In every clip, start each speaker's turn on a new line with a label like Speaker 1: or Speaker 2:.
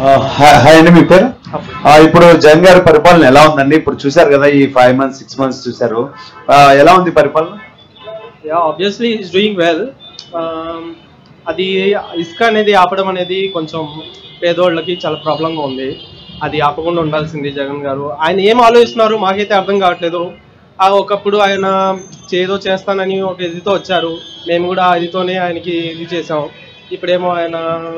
Speaker 1: ఆ, hi hi అండి మీ పేరు ఆ, ఇప్పుడు జగన్ గారి పరిపాలన ఎలా ఉందండి ఇప్పుడు చూశారు కదా ఈ ఫైవ్ మంత్స్ సిక్స్ మంత్స్ చూశారు ఆ, ఎలా ఉంది పరిపాలన
Speaker 2: yeah obviously is doing well అది ఇసుక అనేది ఆపడం అనేది కొంచెం పేదోళ్ళకి చాలా ప్రాబ్లంగా ఉంది అది ఆపకుండా ఉండాల్సింది జగన్ గారు ఆయన ఏం ఆలోచిస్తున్నారు మాకైతే అర్థం కావట్లేదు ఆ ఒకప్పుడు ఆయన చేదో చేస్తానని ఒక ఇదితో వచ్చారు మేము కూడా ఆ ఇదితోనే ఆయనకి ఇది చేసాం ఇప్పుడేమో ఆయన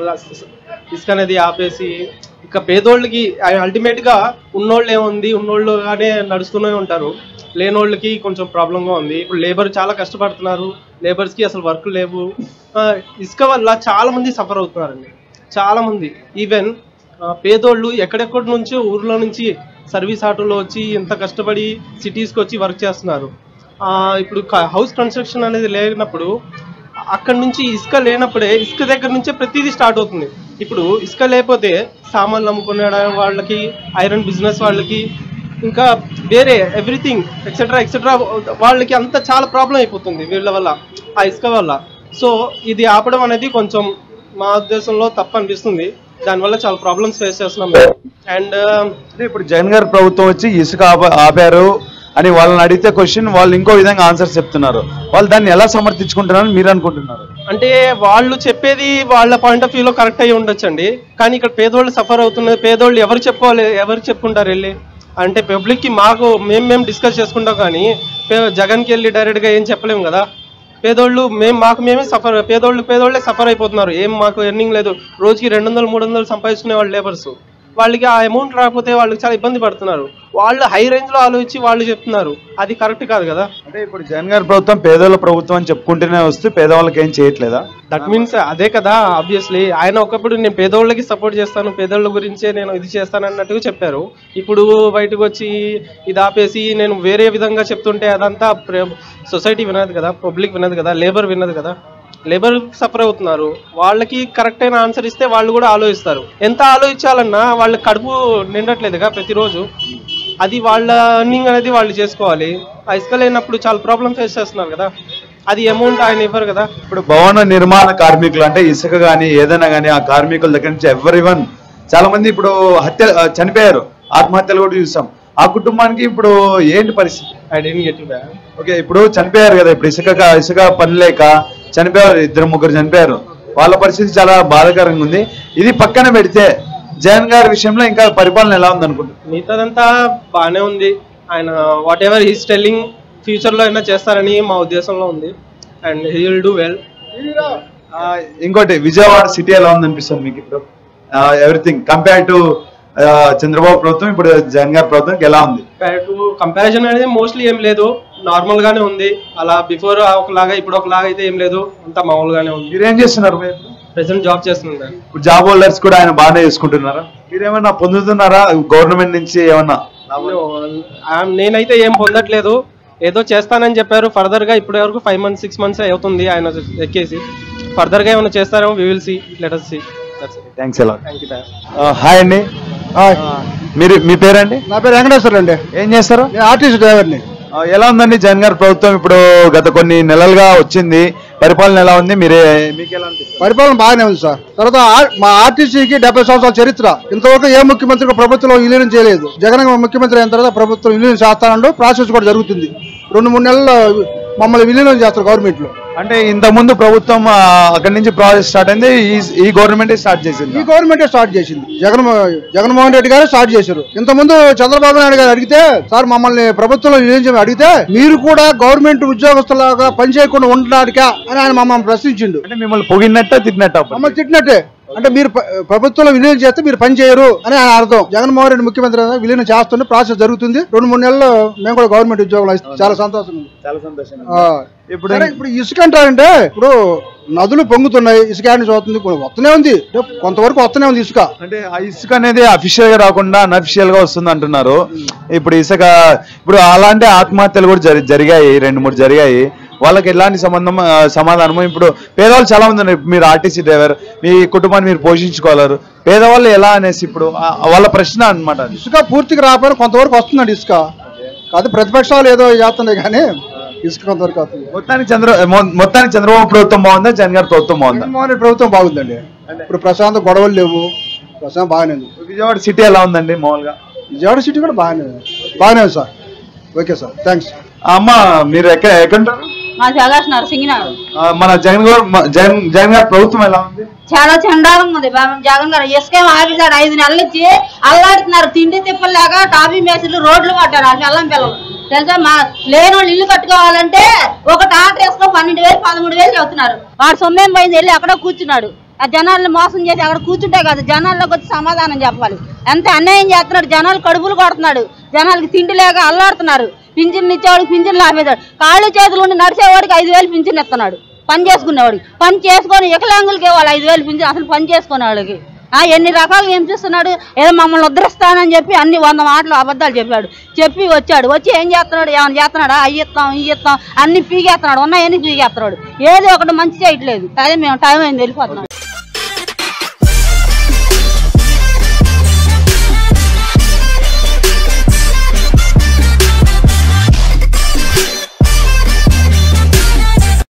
Speaker 2: ఇసుక అనేది ఆపేసి ఇక పేదోళ్ళకి అల్టిమేట్గా ఉన్నోళ్ళు ఏముంది ఉన్నోళ్ళుగానే నడుస్తూనే ఉంటారు లేనోళ్ళకి కొంచెం ప్రాబ్లంగా ఉంది ఇప్పుడు లేబర్ చాలా కష్టపడుతున్నారు లేబర్స్కి అసలు వర్క్ లేవు ఆ, ఇసుక వల్ల చాలా మంది సఫర్ అవుతున్నారండి చాలా మంది ఈవెన్ పేదోళ్ళు ఎక్కడెక్కడి నుంచో ఊర్లో నుంచి సర్వీస్ ఆటోలో వచ్చి ఎంత కష్టపడి సిటీస్కి వచ్చి వర్క్ చేస్తున్నారు ఆ, ఇప్పుడు హౌస్ కన్స్ట్రక్షన్ అనేది లేనప్పుడు అక్కడ నుంచి ఇసుక లేనప్పుడే ఇసుక దగ్గర నుంచే ప్రతిదీ స్టార్ట్ అవుతుంది ఇప్పుడు ఇసుక లేకపోతే సామాన్లు అమ్ముకునే వాళ్ళకి ఐరన్ బిజినెస్ వాళ్ళకి ఇంకా వేరే ఎవ్రీథింగ్ ఎక్సెట్రా ఎక్సెట్రా వాళ్ళకి అంత చాలా ప్రాబ్లం అయిపోతుంది వీళ్ళ వల్ల ఆ ఇసుక వల్ల సో ఇది ఆపడం అనేది కొంచెం మా ఉద్దేశంలో తప్పు అనిపిస్తుంది దానివల్ల చాలా ప్రాబ్లమ్స్ ఫేస్ చేస్తున్నాం అండ్
Speaker 1: అంటే ఇప్పుడు జగన్ గారి ప్రభుత్వం వచ్చి ఇసుక ఆప- ఆపారు అని వాళ్ళని అడిగితే క్వశ్చన్ వాళ్ళు ఇంకో విధంగా ఆన్సర్ చెప్తున్నారు వాళ్ళు దాన్ని ఎలా సమర్థించుకుంటున్నారని మీరు అనుకుంటున్నారు
Speaker 2: అంటే వాళ్ళు చెప్పేది వాళ్ళ పాయింట్ ఆఫ్ వ్యూలో కరెక్ట్ అయ్యి ఉండొచ్చండి కానీ ఇక్కడ పేదోళ్ళు సఫర్ అవుతున్నది పేదోళ్ళు ఎవరు చెప్పుకోవాలి ఎవరు చెప్పుకుంటారు వెళ్ళి అంటే పబ్లిక్కి మాకు మేము మేము డిస్కస్ చేసుకుంటాం కానీ పే- జగన్కి వెళ్ళి డైరెక్ట్గా ఏం చెప్పలేము కదా పేదోళ్ళు మేము మాకు మేమే సఫర్ పేదోళ్ళు పేదోళ్ళే సఫర్ అయిపోతున్నారు ఏం మాకు ఎర్నింగ్ లేదు రోజుకి రెండు వందలు మూడు వందలు సంపాదించుకునే వాళ్ళు లేబర్స్ వాళ్ళకి ఆ అమౌంట్ రాకపోతే వాళ్ళకి చాలా ఇబ్బంది పడుతున్నారు వాళ్ళు హై రేంజ్లో ఆలోచించి వాళ్ళు చెప్తున్నారు అది కరెక్ట్ కాదు కదా
Speaker 1: అంటే ఇప్పుడు జగన్ గారి ప్రభుత్వం పేదోళ్ళ ప్రభుత్వం అని చెప్పుకుంటూనే వస్తే పేదవాళ్ళకి ఏం చేయట్లేదా
Speaker 2: దట్ మీన్స్ అదే కదా ఆబ్వియస్లీ ఆయన ఒకప్పుడు నేను పేదోళ్ళకి సపోర్ట్ చేస్తాను పేదోళ్ళ గురించే నేను ఇది చేస్తాను అన్నట్టుగా చెప్పారు ఇప్పుడు బయటకు వచ్చి ఇది ఆపేసి నేను వేరే విధంగా చెప్తుంటే అదంతా సొసైటీ వినదు కదా పబ్లిక్ వినదు కదా లేబర్ వినదు కదా లేబర్ సఫర్ అవుతున్నారు వాళ్ళకి కరెక్ట్ అయిన ఆన్సర్ ఇస్తే వాళ్ళు కూడా ఆలోచిస్తారు ఎంత ఆలోచించాలన్నా వాళ్ళ కడుపు నిండట్లేదుగా ప్రతిరోజు అది వాళ్ళ అర్నింగ్ అనేది వాళ్ళు చేసుకోవాలి ఆ ఇసుక లేనప్పుడు చాలా ప్రాబ్లం ఫేస్ చేస్తున్నారు కదా అది అమౌంట్ ఆయన ఇవ్వరు కదా
Speaker 1: ఇప్పుడు భవన నిర్మాణ కార్మికులు అంటే ఇసుక గానీ ఏదైనా గానీ ఆ కార్మికుల దగ్గర నుంచి ఎవరి వన్ చాలా మంది ఇప్పుడు హత్య ఆ, చనిపోయారు ఆత్మహత్యలు కూడా చూసాం ఆ కుటుంబానికి ఇప్పుడు ఏంటి పరిస్థితి
Speaker 2: I didn't get you back
Speaker 1: okay ఇప్పుడు చనిపోయారు కదా ఇప్పుడు ఇసుక ఇసుక పని లేక చనిపోయారు ఇద్దరు ముగ్గురు చనిపోయారు వాళ్ళ పరిస్థితి చాలా బాధాకరంగా ఉంది ఇది పక్కన పెడితే జగన్ గారి విషయంలో ఇంకా పరిపాలన ఎలా ఉంది అనుకుంటున్నారు
Speaker 2: మిగతాదంతా బాగానే ఉంది ఆయన వాట్ ఎవర్ హీస్ టెల్లింగ్ ఫ్యూచర్లో అయినా చేస్తారని మా ఉద్దేశంలో ఉంది and he will do well
Speaker 1: ఆ, ఇంకోటి విజయవాడ సిటీ ఎలా ఉంది అనిపిస్తుంది మీకు ఇప్పుడు ఎవ్రీథింగ్ కంపేర్ టు చంద్రబాబు ప్రభుత్వం ఇప్పుడు జగన్ గారి ప్రభుత్వం ఎలా ఉంది
Speaker 2: కంపారిజన్ అనేది మోస్ట్లీ ఏం లేదు నార్మల్ గానే ఉంది అలా బిఫోర్ ఒకలాగా ఇప్పుడు ఒకలాగా అయితే ఏం లేదు అంతా మామూలుగానే ఉంది
Speaker 1: మీరు ఏం చేస్తున్నారు మీరు?
Speaker 2: ప్రెసెంట్ జాబ్ చేస్తుంది
Speaker 1: ఇప్పుడు జాబ్ హోల్డర్స్ కూడా ఆయన బాగానే చేసుకుంటున్నారా మీరు ఏమైనా పొందుతున్నారా గవర్నమెంట్ నుంచి ఏమన్నా
Speaker 2: నేనైతే ఏం పొందట్లేదు ఏదో చేస్తానని చెప్పారు ఫర్దర్ గా ఇప్పటి వరకు ఫైవ్ మంత్స్ సిక్స్ మంత్స్ అవుతుంది ఆయన ఎక్కేసి ఫర్దర్ గా ఏమైనా చేస్తారేమో we will see let us see
Speaker 1: thanks ఎలా
Speaker 2: థ్యాంక్ యూ
Speaker 1: హాయ్ అండి మీరు మీ పేరండి
Speaker 3: నా పేరు వెంకటేశ్వర అండి
Speaker 1: ఏం చేస్తారు
Speaker 3: నేను ఆర్టీసీ డ్రైవర్ని
Speaker 1: ఆ, ఎలా ఉందండి జగన్ గారి ప్రభుత్వం ఇప్పుడు గత కొన్ని నెలలుగా వచ్చింది పరిపాలన ఎలా ఉంది మీరే మీకు ఎలా అనిపిస్తుంది
Speaker 3: పరిపాలన బాగానే ఉంది సార్ తర్వాత ఆ- మా ఆర్టీసీకి డెబ్బై సంవత్సరాల చరిత్ర ఇంతవరకు ఏ ముఖ్యమంత్రి కూడా ప్రభుత్వంలో విలీనం చేయలేదు జగన్ ముఖ్యమంత్రి అయిన తర్వాత ప్రభుత్వం విలీనం చేస్తానంటూ ప్రాసెస్ కూడా జరుగుతుంది రెండు మూడు నెలల్లో మమ్మల్ని విలీనం చేస్తారు గవర్నమెంట్ లో
Speaker 1: అంటే ఇంత ముందు ప్రభుత్వం ఆ, అక్కడి నుంచి ప్రాజెక్ట్ స్టార్ట్ అయింది ఈ ఈ గవర్నమెంట్ స్టార్ట్ చేసింది
Speaker 3: ఈ గవర్నమెంటే స్టార్ట్ చేసింది జగన్ జగన్మోహన్ రెడ్డి గారు స్టార్ట్ చేశారు ఇంతకుముందు చంద్రబాబు నాయుడు గారు అడిగితే సార్ మమ్మల్ని ప్రభుత్వంలో విలీనం చేయమని అడిగితే మీరు కూడా గవర్నమెంట్ ఉద్యోగస్తులాగా పనిచేయకుండా ఉండడానికా అని ఆయన మమ్మల్ని ప్రశ్నించిండు
Speaker 1: అంటే మిమ్మల్ని పొగినట్ట తిట్టినట్ట
Speaker 3: మమ్మల్ని తిట్టినట్టే అంటే మీరు ప- ప్రభుత్వంలో విలీనం చేస్తే మీరు పని చేయరు అని ఆయన అర్థం జగన్మోహన్ రెడ్డి ముఖ్యమంత్రి అయినా విలీనం చేస్తుంటే ప్రాసెస్ జరుగుతుంది రెండు మూడు నెలల్లో మేము కూడా గవర్నమెంట్ ఉద్యోగం చాలా సంతోషం ఉంది
Speaker 1: చాలా సంతోషం
Speaker 3: ఆ,
Speaker 1: ఇప్పుడు
Speaker 3: సరే, ఇప్పుడు ఇసుక అంటారంటే ఇప్పుడు నదులు పొంగుతున్నాయి ఇసుక ఆడి చూస్తుంది ఇప్పుడు వస్తూనే ఉంది అంటే కొంతవరకు వస్తూనే ఉంది ఇసుక
Speaker 1: అంటే ఆ ఇసుక అనేది అఫీషియల్ గా రాకుండా అన్అఫిషియల్ గా వస్తుంది అంటున్నారు ఇప్పుడు ఇసుక ఇప్పుడు అలాంటి ఆత్మహత్యలు కూడా జరి- జరిగాయి రెండు మూడు జరిగాయి వాళ్ళకి ఎలాంటి సంబంధం ఆ, సమాధానము ఇప్పుడు పేదవాళ్ళు చాలా మంది ఉన్నారు మీరు ఆర్టీసీ డ్రైవర్ మీ కుటుంబాన్ని మీరు పోషించుకోగలరు పేదవాళ్ళు ఎలా అనేసి ఇప్పుడు ఆ, వాళ్ళ ప్రశ్న అన్నమాట అది
Speaker 3: ఇసుక పూర్తిగా రాకపోయినా కొంతవరకు వస్తుందండి ఇసుక కాదు ప్రతిపక్షాలు ఏదో చేస్తున్నాయి కానీ ఇసుక కొంతవరకు వస్తుంది
Speaker 1: మొత్తానికి చంద్ర మొ- మొత్తానికి చంద్రబాబు ప్రభుత్వం బాగుందా జగన్ గారి ప్రభుత్వం బాగుందా
Speaker 3: జగన్మోహన్ రెడ్డి ప్రభుత్వం బాగుందండి ఇప్పుడు ప్రశాంత గొడవలు లేవు ప్రస్తుతం బాగానే ఉంది
Speaker 1: విజయవాడ సిటీ ఎలా ఉందండి మామూలుగా
Speaker 3: విజయవాడ సిటీ కూడా బాగానే ఉంది బాగానే ఉంది సార్ ఓకే సార్ థ్యాంక్స్
Speaker 1: అమ్మ మీరు ఎక్కడ ఎక్కడుంటారు
Speaker 4: మా జగేస్తున్నారు సింగినారు
Speaker 1: ఆ, మన జగన్ గారు మ- జగన్ జగన్ గారి ప్రభుత్వం ఎలా ఉంది
Speaker 4: చాలా చండాలంగా ఉంది బాబు జగన్ గారు ఇసుకేం ఆపేశాడు ఐదు నెలలు ఇచ్చి అల్లాడుతున్నారు తిండి తిప్పలేక టాపీ మేసులు రోడ్లు పట్టారు ఆ పిల్లం పిల్లలు తెలుసా మా లేని వాళ్ళు ఇల్లు కట్టుకోవాలంటే ఒక టాటర్ వేసుకో పన్నెండు వేలు పదమూడు వేలు చెబుతున్నారు వాడు సొమ్మేం పోయింది వెళ్ళి అక్కడ కూర్చున్నాడు ఆ జనాల్ని మోసం చేసి అక్కడ కూర్చుంటే కాదు జనాల్లోకి వచ్చి సమాధానం చెప్పాలి ఎంత అన్యాయం చేస్తున్నాడు జనాలు కడుపులు కొడుతున్నాడు జనాలకి తిండి లేక అల్లాడుతున్నారు పింఛన్ ఇచ్చేవాడికి పింఛన్ లాపేశాడు కాళ్ళు చేతులు ఉండి నడిచేవాడికి ఐదు వేలు పింఛన్ ఇస్తున్నాడు పని చేసుకునేవాడికి పని చేసుకొని వికలాంగులకి ఇవ్వాలి ఐదు వేలు పింఛన్ అసలు పని చేసుకునే వాళ్ళకి ఆ ఎన్ని రకాలుగా ఏం చేస్తున్నాడు ఏదో మమ్మల్ని ఉద్ధరిస్తానని చెప్పి అన్ని వంద మాటలు అబద్ధాలు చెప్పాడు చెప్పి వచ్చాడు వచ్చి ఏం చేస్తున్నాడు ఏమైనా చేస్తున్నాడా అవి ఇస్తాం ఇవి ఇస్తాం అన్ని పీగేస్తున్నాడు ఉన్నాయని పీగేస్తున్నాడు ఏది ఒకటి మంచి చేయట్లేదు అదే మేము టైం అయింది వెళ్ళిపోతున్నాడు